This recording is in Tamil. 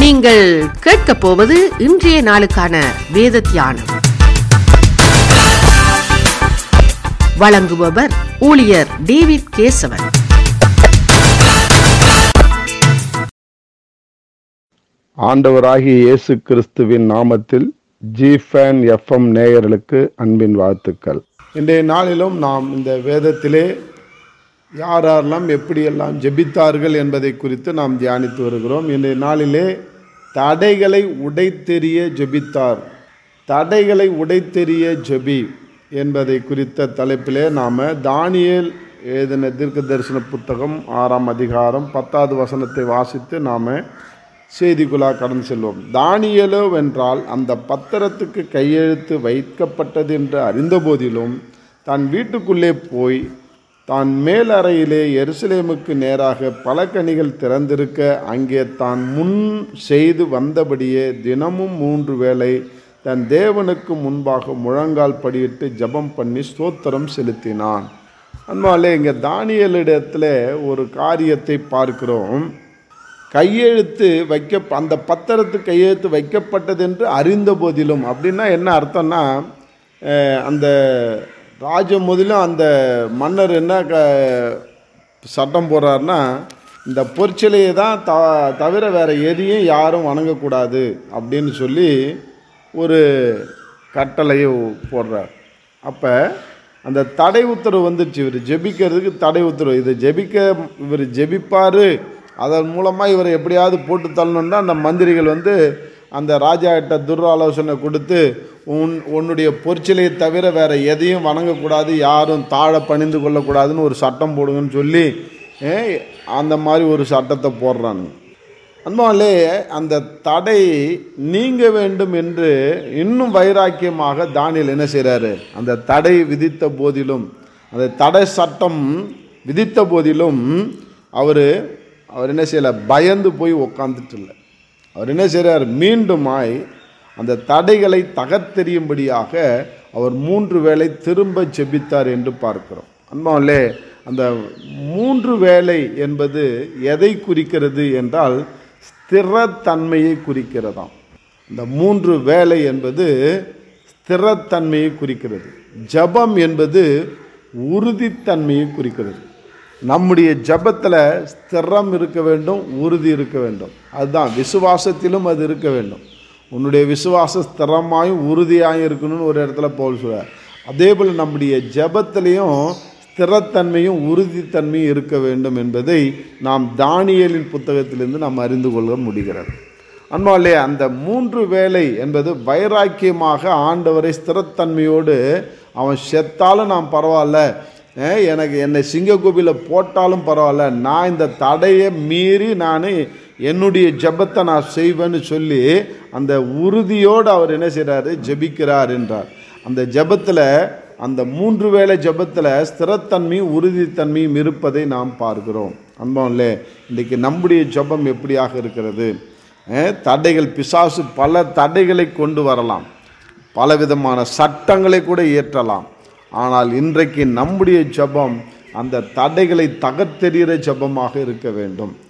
நீங்கள் கேட்கப் போவது இன்றைய நாளுக்கான வேத தியானம் வழங்குபவர் ஊழியர் டேவிட் கேசவன் ஆண்டவராகிய இயேசு கிறிஸ்துவின் நாமத்தில் ஜிஃபேன் எஃப்எம் நேயர்களுக்கு அன்பின் வாழ்த்துக்கள் இன்றைய நாளிலும் நாம் இந்த வேதத்திலே யார் யாரெல்லாம் எப்படியெல்லாம் ஜெபித்தார்கள் என்பதை குறித்து நாம் தியானித்து வருகிறோம் இன்றைய நாளிலே தடைகளை உடைத்தெறிய ஜெபித்தார் தடைகளை உடைத்தெறிய ஜெபி என்பதை குறித்த தலைப்பிலே நாம் தானியேல் எழுதின தீர்க்க தரிசன புத்தகம் ஆறாம் அதிகாரம் பத்தாவது வசனத்தை வாசித்து நாம் செய்திக்குள்ளா கடந்து செல்வோம் தானியலோ வென்றால் அந்த பத்திரத்துக்கு கையெழுத்து வைக்கப்பட்டது என்று அறிந்தபோதிலும் தன் வீட்டுக்குள்ளே போய் தான் மேல் அறையிலே எருசலேமுக்கு நேராக பல கனிகள் திறந்திருக்க அங்கே தான் முன் செய்து வந்தபடியே தினமும் மூன்று வேளை தன் தேவனுக்கு முன்பாக முழங்கால் படியிட்டு ஜெபம் பண்ணி ஸ்தோத்திரம் செலுத்தினான் அன்பாலே இங்கே தானியலிடத்தில் ஒரு காரியத்தை பார்க்கிறோம் கையெழுத்து வைக்க அந்த பத்திரத்து கையெழுத்து வைக்கப்பட்டது என்று அறிந்த போதிலும் அப்படின்னா என்ன அர்த்தம்னா அஹ், அந்த ராஜ முதலும் அந்த மன்னர் என்ன க சட்டம் போடுறாருன்னா இந்த பொற்சிலையை தான் த தவிர வேறு எதையும் யாரும் வணங்கக்கூடாது அப்படின்னு சொல்லி ஒரு கட்டளையை போடுறார் அப்போ அந்த தடை உத்தரவு வந்துடுச்சு இவர் ஜெபிக்கிறதுக்கு தடை உத்தரவு இதை ஜெபிக்க இவர் ஜெபிப்பார் அதன் மூலமாக இவரை எப்படியாவது போட்டு தள்ளணுன்னா அந்த மந்திரிகள் வந்து அந்த ராஜா கிட்ட துராலோசனை கொடுத்து உன் உன்னுடைய பொற்சிலையை தவிர வேறு எதையும் வணங்கக்கூடாது யாரும் தாழ பணிந்து கொள்ளக்கூடாதுன்னு ஒரு சட்டம் போடுங்கன்னு சொல்லி ஏ, அந்த மாதிரி ஒரு சட்டத்தை போடுறானுங்க அன்பாலே அந்த தடை நீங்க வேண்டும் என்று இன்னும் வைராக்கியமாக தானியல் என்ன செய்கிறாரு அந்த தடை விதித்த போதிலும் அந்த தடை சட்டம் விதித்த போதிலும் அவர் அவர் என்ன செய்யலை பயந்து போய் உக்காந்துட்டு இல்லை அவர் என்ன செய்கிறார் மீண்டுமாய் அந்த தடைகளை தகர்த்தெறியும்படியாக அவர் மூன்று வேளை திரும்ப ஜெபித்தார் என்று பார்க்கிறோம் அன்பாலே அந்த மூன்று வேளை என்பது எதை குறிக்கிறது என்றால் ஸ்திரத்தன்மையை குறிக்கிறதாம் இந்த மூன்று வேலை என்பது ஸ்திரத்தன்மையை குறிக்கிறது ஜபம் என்பது உறுதித்தன்மையை குறிக்கிறது நம்முடைய ஜபத்தில் ஸ்திரம் இருக்க வேண்டும் உறுதி இருக்க வேண்டும் அதுதான் விசுவாசத்திலும் அது இருக்க வேண்டும் உன்னுடைய விசுவாசம் ஸ்திரமாயும் உறுதியாயும் இருக்கணும்னு ஒரு இடத்துல போல் சொல்றார் அதே போல் நம்முடைய ஜபத்திலையும் ஸ்திரத்தன்மையும் உறுதித்தன்மையும் இருக்க வேண்டும் என்பதை நாம் தானியலின் புத்தகத்திலிருந்து நாம் அறிந்து கொள்ள முடிகிறது அன்பாலே அந்த மூன்று வேலை என்பது வைராக்கியமாக ஆண்டவரை ஸ்திரத்தன்மையோடு அவன் செத்தாலும் நான் பரவாயில்ல அஹ் எனக்கு என்னை சிங்கக்கோபியில் போட்டாலும் பரவாயில்ல நான் இந்த தடையை மீறி நான் என்னுடைய ஜெபத்தை நான் செய்வேன்னு சொல்லி அந்த உறுதியோடு அவர் என்ன செய்கிறாரு ஜெபிக்கிறார் என்றார் அந்த ஜெபத்தில் அந்த மூன்று வேளை ஜெபத்தில் ஸ்திரத்தன்மையும் உறுதித்தன்மையும் இருப்பதை நாம் பார்க்கிறோம் அன்பம்லே இன்றைக்கி நம்முடைய ஜெபம் எப்படியாக இருக்கிறது அஹ் தடைகள் பிசாசு பல தடைகளை கொண்டு வரலாம் பலவிதமான சட்டங்களை கூட இயற்றலாம் ஆனால் இன்றைக்கு நம்முடைய ஜெபம் அந்த தடைகளை தகர்த்தெறிகிற ஜெபமாக இருக்க வேண்டும்